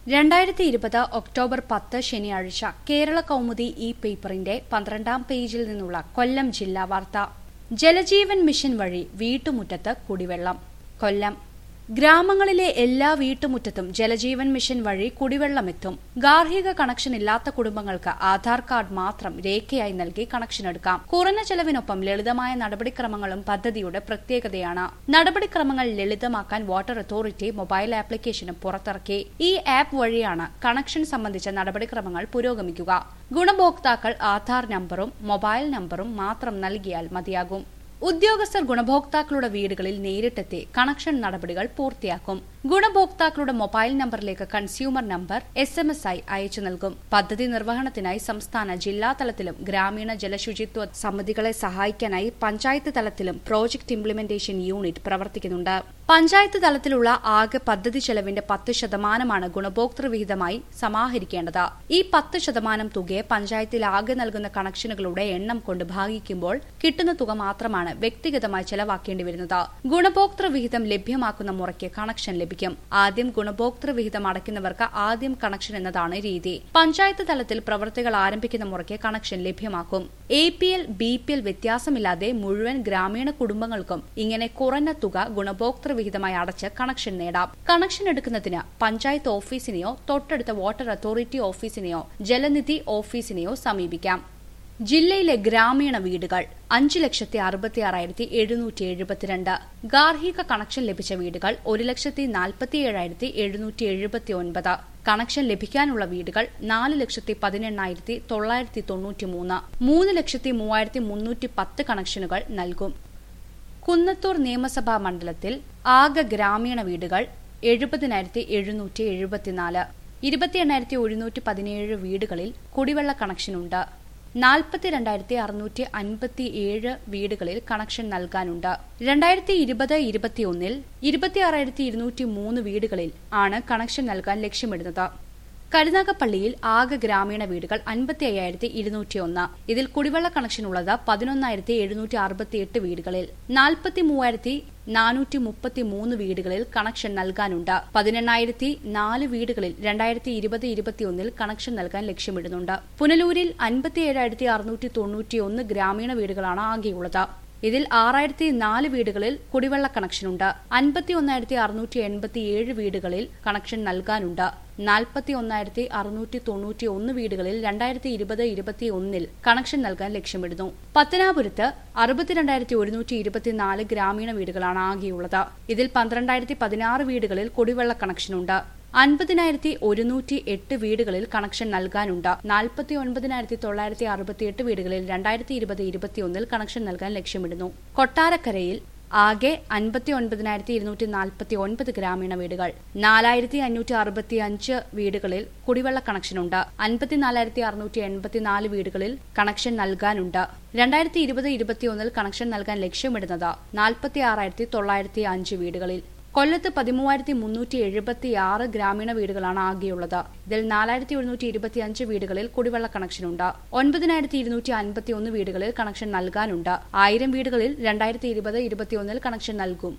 രണ്ടായിരത്തി ഇരുപത് ഒക്ടോബർ പത്ത് ശനിയാഴ്ച കേരള കൗമുദി ഈ പേപ്പറിന്റെ പന്ത്രണ്ടാം പേജിൽ നിന്നുള്ള കൊല്ലം ജില്ലാ വാർത്ത ജലജീവൻ മിഷൻ വഴി വീട്ടുമുറ്റത്ത് കുടിവെള്ളം കൊല്ലം ഗ്രാമങ്ങളിലെ എല്ലാ വീട്ടുമുറ്റത്തും ജലജീവൻ മിഷൻ വഴി കുടിവെള്ളമെത്തും ഗാർഹിക കണക്ഷൻ ഇല്ലാത്ത കുടുംബങ്ങൾക്ക് ആധാർ കാർഡ് മാത്രം രേഖയായി നൽകി കണക്ഷൻ എടുക്കാം കുറഞ്ഞ ചെലവിനൊപ്പം ലളിതമായ നടപടിക്രമങ്ങളും പദ്ധതിയുടെ പ്രത്യേകതയാണ് നടപടിക്രമങ്ങൾ ലളിതമാക്കാൻ വാട്ടർ അതോറിറ്റി മൊബൈൽ ആപ്ലിക്കേഷനും പുറത്തിറക്കി ഈ ആപ്പ് വഴിയാണ് കണക്ഷൻ സംബന്ധിച്ച നടപടിക്രമങ്ങൾ പുരോഗമിക്കുക ഗുണഭോക്താക്കൾ ആധാർ നമ്പറും മൊബൈൽ നമ്പറും മാത്രം നൽകിയാൽ മതിയാകും ഉദ്യോഗസ്ഥർ ഗുണഭോക്താക്കളുടെ വീടുകളിൽ നേരിട്ടെത്തി കണക്ഷൻ നടപടികൾ പൂർത്തിയാക്കും ഗുണഭോക്താക്കളുടെ മൊബൈൽ നമ്പറിലേക്ക് consumer number S M S ആയി അയച്ചു നൽകും പദ്ധതി നിർവഹണത്തിനായി സംസ്ഥാന ജില്ലാ തലത്തിലും ഗ്രാമീണ ജലശുചിത്വ സമിതികളെ സഹായിക്കാനായി പഞ്ചായത്ത് തലത്തിലും പ്രോജക്ട് ഇംപ്ലിമെന്റേഷൻ യൂണിറ്റ് പ്രവർത്തിക്കുന്നുണ്ട് പഞ്ചായത്ത് തലത്തിലുള്ള ആകെ പദ്ധതി ചെലവിന്റെ പത്ത് ശതമാനമാണ് ഗുണഭോക്തൃ വിഹിതമായി സമാഹരിക്കേണ്ടത് ഈ പത്ത് ശതമാനം തുകയെ പഞ്ചായത്തിൽ ആകെ നൽകുന്ന കണക്ഷനുകളുടെ എണ്ണം കൊണ്ട് ഭാഗിക്കുമ്പോൾ കിട്ടുന്ന തുക മാത്രമാണ് വ്യക്തിഗതമായി ചെലവാക്കേണ്ടി വരുന്നത് ഗുണഭോക്തൃ വിഹിതം ലഭ്യമാക്കുന്ന മുറയ്ക്ക് കണക്ഷൻ ലഭിക്കും ആദ്യം ഗുണഭോക്തൃ വിഹിതം അടയ്ക്കുന്നവർക്ക് ആദ്യം കണക്ഷൻ എന്നതാണ് രീതി പഞ്ചായത്ത് തലത്തിൽ പ്രവർത്തികൾ ആരംഭിക്കുന്ന മുറയ്ക്ക് കണക്ഷൻ ലഭ്യമാക്കും A P L B P L വ്യത്യാസമില്ലാതെ മുഴുവൻ ഗ്രാമീണ കുടുംബങ്ങൾക്കും ഇങ്ങനെ കുറഞ്ഞ തുക ഗുണഭോക്തൃ വിഹിതമായി അടച്ച് കണക്ഷൻ നേടാം കണക്ഷൻ എടുക്കുന്നതിന് പഞ്ചായത്ത് ഓഫീസിനെയോ തൊട്ടടുത്ത വാട്ടർ അതോറിറ്റി ഓഫീസിനെയോ ജലനിധി ഓഫീസിനെയോ സമീപിക്കാം ജില്ലയിലെ ഗ്രാമീണ വീടുകൾ അഞ്ച് ലക്ഷത്തി അറുപത്തി ആറായിരത്തി എഴുന്നൂറ്റി എഴുപത്തിരണ്ട് ഗാർഹിക കണക്ഷൻ ലഭിച്ച വീടുകൾ ഒരു ലക്ഷത്തി നാൽപ്പത്തി ഏഴായിരത്തി എഴുന്നൂറ്റി എഴുപത്തി ഒൻപത് കണക്ഷൻ ലഭിക്കാനുള്ള വീടുകൾ നാല് ലക്ഷത്തി പതിനെണ്ണായിരത്തി തൊള്ളായിരത്തി തൊണ്ണൂറ്റി മൂന്ന് മൂന്ന് ലക്ഷത്തി മൂവായിരത്തി മുന്നൂറ്റി പത്ത് കണക്ഷനുകൾ നൽകും കുന്നത്തൂർ നിയമസഭാ മണ്ഡലത്തിൽ ആകെ ഗ്രാമീണ വീടുകൾ എഴുപതിനായിരത്തി എഴുന്നൂറ്റി എഴുപത്തിനാല് ഇരുപത്തി എണ്ണായിരത്തി ഒരുന്നൂറ്റി പതിനേഴ് വീടുകളിൽ കുടിവെള്ള കണക്ഷനുണ്ട് നാൽപ്പത്തിരണ്ടായിരത്തി അറുന്നൂറ്റി അൻപത്തി ഏഴ് വീടുകളിൽ കണക്ഷൻ നൽകാനുണ്ട് രണ്ടായിരത്തി ഇരുപത് ഇരുപത്തിയൊന്നിൽ ഇരുപത്തിയാറായിരത്തി ഇരുന്നൂറ്റി മൂന്ന് വീടുകളിൽ ആണ് കണക്ഷൻ നൽകാൻ ലക്ഷ്യമിടുന്നത് കരുനാഗപ്പള്ളിയിൽ ആകെ ഗ്രാമീണ വീടുകൾ അൻപത്തി അയ്യായിരത്തി ഇരുന്നൂറ്റിയൊന്ന് ഇതിൽ കുടിവെള്ള കണക്ഷൻ ഉള്ളത് പതിനൊന്നായിരത്തി എഴുന്നൂറ്റി അറുപത്തിയെട്ട് വീടുകളിൽ നാൽപ്പത്തി മൂവായിരത്തി നാനൂറ്റി മുപ്പത്തി മൂന്ന് വീടുകളിൽ കണക്ഷൻ നൽകാനുണ്ട് പതിനെണ്ണായിരത്തി നാല് വീടുകളിൽ രണ്ടായിരത്തി ഇരുപത് ഇരുപത്തിയൊന്നിൽ കണക്ഷൻ നൽകാൻ ലക്ഷ്യമിടുന്നുണ്ട് പുനലൂരിൽ അൻപത്തി ഏഴായിരത്തി അറുന്നൂറ്റി തൊണ്ണൂറ്റിയൊന്ന് ഗ്രാമീണ വീടുകളാണ് ആകെയുള്ളത് ഇതിൽ ആറായിരത്തി നാല് വീടുകളിൽ കുടിവെള്ള കണക്ഷനുണ്ട് അൻപത്തി ഒന്നായിരത്തി അറുന്നൂറ്റി എൺപത്തി ഏഴ് വീടുകളിൽ കണക്ഷൻ നൽകാനുണ്ട് നാൽപ്പത്തി ഒന്നായിരത്തി അറുന്നൂറ്റി തൊണ്ണൂറ്റി ഒന്ന് വീടുകളിൽ രണ്ടായിരത്തി ഇരുപത് ഇരുപത്തി ഒന്നിൽ കണക്ഷൻ നൽകാൻ ലക്ഷ്യമിടുന്നു പത്തനാപുരത്ത് അറുപത്തിരണ്ടായിരത്തി ഒരുന്നൂറ്റി ഇരുപത്തിനാല് ഗ്രാമീണ വീടുകളാണ് ആകെയുള്ളത് ഇതിൽ പന്ത്രണ്ടായിരത്തി പതിനാറ് വീടുകളിൽ കുടിവെള്ള കണക്ഷനുണ്ട് അൻപതിനായിരത്തി ഒരുന്നൂറ്റി എട്ട് വീടുകളിൽ കണക്ഷൻ നൽകാനുണ്ട് നാൽപ്പത്തി ഒൻപതിനായിരത്തി തൊള്ളായിരത്തി അറുപത്തിയെട്ട് വീടുകളിൽ രണ്ടായിരത്തി ഇരുപത് ഇരുപത്തിയൊന്നിൽ കണക്ഷൻ നൽകാൻ ലക്ഷ്യമിടുന്നു കൊട്ടാരക്കരയിൽ ആകെ അൻപത്തി ഒൻപതിനായിരത്തി ഇരുന്നൂറ്റി നാൽപ്പത്തി ഒൻപത് ഗ്രാമീണ വീടുകൾ നാലായിരത്തി അഞ്ഞൂറ്റി അറുപത്തി അഞ്ച് വീടുകളിൽ കുടിവെള്ള കണക്ഷനുണ്ട് അൻപത്തിനാലായിരത്തി അറുന്നൂറ്റി എൺപത്തിനാല് വീടുകളിൽ കണക്ഷൻ നൽകാനുണ്ട് രണ്ടായിരത്തി ഇരുപത് ഇരുപത്തിയൊന്നിൽ കണക്ഷൻ നൽകാൻ ലക്ഷ്യമിടുന്നത് നാൽപ്പത്തി ആറായിരത്തി തൊള്ളായിരത്തി അഞ്ച് വീടുകളിൽ കൊല്ലത്ത് പതിമൂവായിരത്തി മുന്നൂറ്റി എഴുപത്തി ആറ് ഗ്രാമീണ വീടുകളാണ് ആകെയുള്ളത് ഇതിൽ നാലായിരത്തി ഒരുന്നൂറ്റി ഇരുപത്തിയഞ്ച് വീടുകളിൽ കുടിവെള്ള കണക്ഷനുണ്ട് ഒൻപതിനായിരത്തി ഇരുന്നൂറ്റി അൻപത്തി ഒന്ന് വീടുകളിൽ കണക്ഷൻ നൽകാനുണ്ട് ആയിരം വീടുകളിൽ രണ്ടായിരത്തി ഇരുപത് ഇരുപത്തിയൊന്നിൽ കണക്ഷൻ നൽകും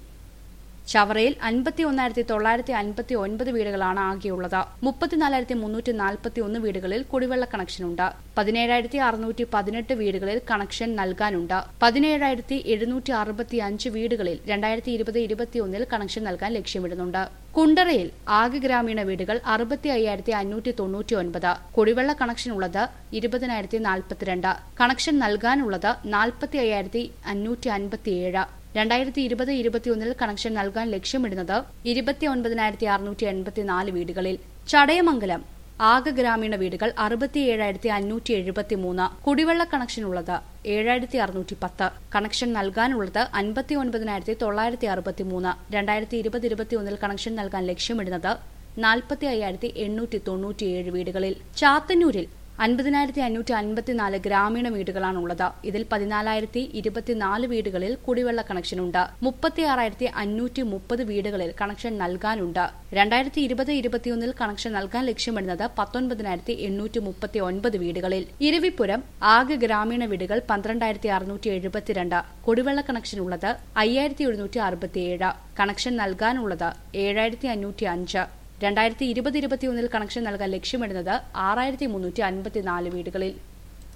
ചവറയിൽ അൻപത്തി ഒന്നായിരത്തി തൊള്ളായിരത്തി അൻപത്തി ഒൻപത് വീടുകളാണ് ആകെയുള്ളത് മുപ്പത്തിനാലായിരത്തി മുന്നൂറ്റി നാൽപ്പത്തി ഒന്ന് വീടുകളിൽ കുടിവെള്ള കണക്ഷനുണ്ട് പതിനേഴായിരത്തി അറുന്നൂറ്റി പതിനെട്ട് വീടുകളിൽ കണക്ഷൻ നൽകാനുണ്ട് പതിനേഴായിരത്തി എഴുന്നൂറ്റി അറുപത്തി അഞ്ച് വീടുകളിൽ രണ്ടായിരത്തി ഇരുപത് ഇരുപത്തിയൊന്നിൽ കണക്ഷൻ നൽകാൻ ലക്ഷ്യമിടുന്നുണ്ട് കുണ്ടറയിൽ ആകെ ഗ്രാമീണ വീടുകൾ അറുപത്തി അയ്യായിരത്തി അഞ്ഞൂറ്റി തൊണ്ണൂറ്റി ഒൻപത് കുടിവെള്ള കണക്ഷൻ ഉള്ളത് ഇരുപതിനായിരത്തി നാൽപ്പത്തിരണ്ട് കണക്ഷൻ നൽകാനുള്ളത് നാൽപ്പത്തി അയ്യായിരത്തി അഞ്ഞൂറ്റി അൻപത്തിയേഴ് രണ്ടായിരത്തി ഇരുപത് ഇരുപത്തിയൊന്നിൽ കണക്ഷൻ നൽകാൻ ലക്ഷ്യമിടുന്നത് ഇരുപത്തി ഒൻപതിനായിരത്തി അറുന്നൂറ്റി എൺപത്തിനാല് വീടുകളിൽ ചടയമംഗലം ആകെ ഗ്രാമീണ വീടുകൾ അറുപത്തി ഏഴായിരത്തി അഞ്ഞൂറ്റി എഴുപത്തി മൂന്ന് കുടിവെള്ള കണക്ഷനുള്ളത് ഏഴായിരത്തി അറുന്നൂറ്റി പത്ത് കണക്ഷൻ നൽകാനുള്ളത് അൻപത്തി ഒൻപതിനായിരത്തി തൊള്ളായിരത്തി അറുപത്തി മൂന്ന് രണ്ടായിരത്തി ഇരുപത് ഇരുപത്തിയൊന്നിൽ കണക്ഷൻ നൽകാൻ ലക്ഷ്യമിടുന്നത് നാൽപ്പത്തി അയ്യായിരത്തി എണ്ണൂറ്റി തൊണ്ണൂറ്റിയേഴ് വീടുകളിൽ ചാത്തന്നൂരിൽ അൻപതിനായിരത്തി അഞ്ഞൂറ്റി അൻപത്തിനാല് ഗ്രാമീണ വീടുകളാണുള്ളത് ഇതിൽ പതിനാലായിരത്തി ഇരുപത്തിനാല് വീടുകളിൽ കുടിവെള്ള കണക്ഷനുണ്ട് മുപ്പത്തിയാറായിരത്തി അഞ്ഞൂറ്റി മുപ്പത് വീടുകളിൽ കണക്ഷൻ നൽകാനുണ്ട് രണ്ടായിരത്തി ഇരുപത് ഇരുപത്തിയൊന്നിൽ കണക്ഷൻ നൽകാൻ ലക്ഷ്യമിടുന്നത് പത്തൊൻപതിനായിരത്തി എണ്ണൂറ്റി മുപ്പത്തി ഒൻപത് വീടുകളിൽ ഇരവിപുരം ആകെ ഗ്രാമീണ വീടുകൾ പന്ത്രണ്ടായിരത്തി അറുന്നൂറ്റി എഴുപത്തിരണ്ട് കുടിവെള്ള കണക്ഷനുള്ളത് അയ്യായിരത്തി എഴുന്നൂറ്റി അറുപത്തിയേഴ് കണക്ഷൻ നൽകാനുള്ളത് ഏഴായിരത്തി അഞ്ഞൂറ്റി അഞ്ച് രണ്ടായിരത്തി ഇരുപത് ഇരുപത്തിയൊന്നിൽ കണക്ഷൻ നൽകാൻ ലക്ഷ്യമിടുന്നത് ആറായിരത്തി മുന്നൂറ്റി അൻപത്തിനാല് വീടുകളിൽ